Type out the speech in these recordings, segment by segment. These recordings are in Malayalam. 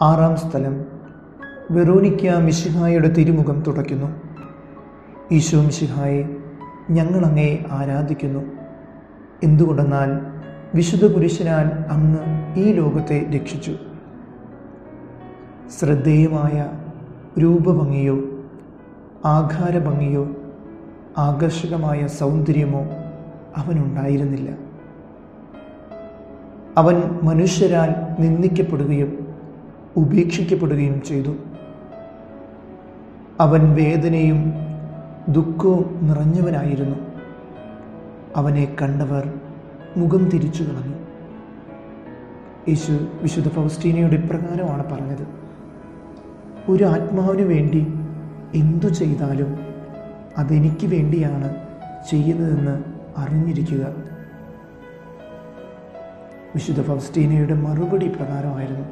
ആറാം സ്ഥലം വെറോനിക്ക മിശിഹായുടെ തിരുമുഖം തുടയ്ക്കുന്നു ഈശോ മിശിഹായെ ഞങ്ങൾ അങ്ങേ ആരാധിക്കുന്നു എന്തുകൊണ്ടെന്നാൽ വിശുദ്ധ പുരുഷനാൽ അങ്ങ് ഈ ലോകത്തെ രക്ഷിച്ചു ശ്രദ്ധേയമായ രൂപഭംഗിയോ ആഘാരഭംഗിയോ ആകർഷകമായ സൗന്ദര്യമോ അവനുണ്ടായിരുന്നില്ല അവൻ മനുഷ്യരാൽ നിന്ദിക്കപ്പെടുകയും ഉപേക്ഷിക്കപ്പെടുകയും ചെയ്തു അവൻ വേദനയും ദുഃഖവും നിറഞ്ഞവനായിരുന്നു അവനെ കണ്ടവർ മുഖം തിരിച്ചു കളഞ്ഞു യേശു വിശുദ്ധ ഫൗസ്റ്റീനയുടെ ഇപ്രകാരമാണ് പറഞ്ഞത് ഒരു ആത്മാവിന് വേണ്ടി എന്തു ചെയ്താലും അതെനിക്ക് വേണ്ടിയാണ് ചെയ്യുന്നതെന്ന് അറിഞ്ഞിരിക്കുക വിശുദ്ധ ഫൗസ്റ്റീനയുടെ മറുപടി പ്രകാരമായിരുന്നു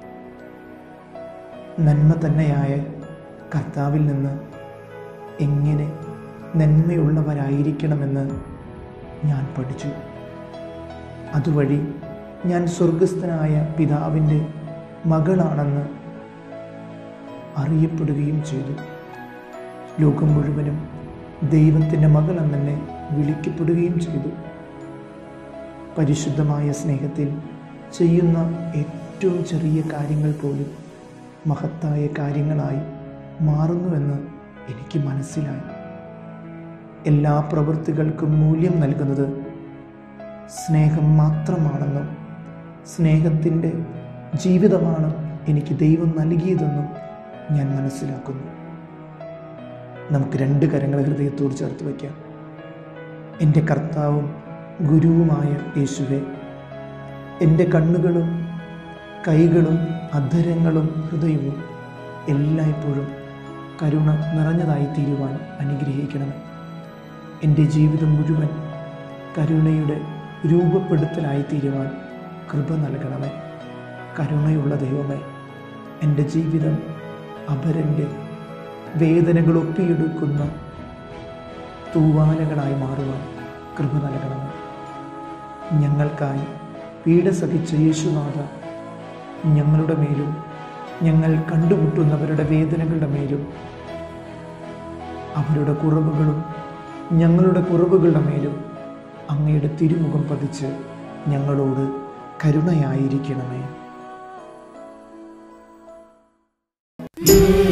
നന്മ തന്നെയായ കർത്താവിൽ നിന്ന് എങ്ങനെ നന്മയുള്ളവരായിരിക്കണമെന്ന് ഞാൻ പഠിച്ചു അതുവഴി ഞാൻ സ്വർഗസ്ഥനായ പിതാവിൻ്റെ മകളാണെന്ന് അറിയപ്പെടുകയും ചെയ്തു ലോകം മുഴുവനും ദൈവത്തിൻ്റെ മകളെന്ന് തന്നെ വിളിക്കപ്പെടുകയും ചെയ്തു പരിശുദ്ധമായ സ്നേഹത്തിൽ ചെയ്യുന്ന ഏറ്റവും ചെറിയ കാര്യങ്ങൾ പോലും മഹത്തായ കാര്യങ്ങളായി മാറുന്നുവെന്ന് എനിക്ക് മനസ്സിലായി എല്ലാ പ്രവൃത്തികൾക്കും മൂല്യം നൽകുന്നത് സ്നേഹം മാത്രമാണെന്നും സ്നേഹത്തിൻ്റെ ജീവിതമാണ് എനിക്ക് ദൈവം നൽകിയതെന്നും ഞാൻ മനസ്സിലാക്കുന്നു നമുക്ക് രണ്ട് കരങ്ങൾ ഹൃദയത്തോട് ചേർത്ത് വയ്ക്കാം എൻ്റെ കർത്താവും ഗുരുവുമായ യേശുവെ എൻ്റെ കണ്ണുകളും കൈകളും അധരങ്ങളും ഹൃദയവും എല്ലായ്പ്പോഴും കരുണ നിറഞ്ഞതായി തീരുവാൻ അനുഗ്രഹിക്കണമേ എൻ്റെ ജീവിതം മുഴുവൻ കരുണയുടെ രൂപപ്പെടുത്തലായി തീരുവാൻ കൃപ നൽകണമേ കരുണയുള്ള ദൈവമേ എൻ്റെ ജീവിതം അപരൻ്റെ വേദനകൾ ഒപ്പിയെടുക്കുന്ന തൂവാലകളായി മാറുവാൻ കൃപ നൽകണമേ ഞങ്ങൾക്കായി പീഡ സഹിച്ച യേശുനാഥ ഞങ്ങളുടെ മേലും ഞങ്ങൾ കണ്ടുമുട്ടുന്നവരുടെ വേദനകളുടെ മേലും അവരുടെ കുറവുകളും ഞങ്ങളുടെ കുറവുകളുടെ മേലും അങ്ങയുടെ തിരുമുഖം പതിച്ച് ഞങ്ങളോട് കരുണയായിരിക്കണമേ Thank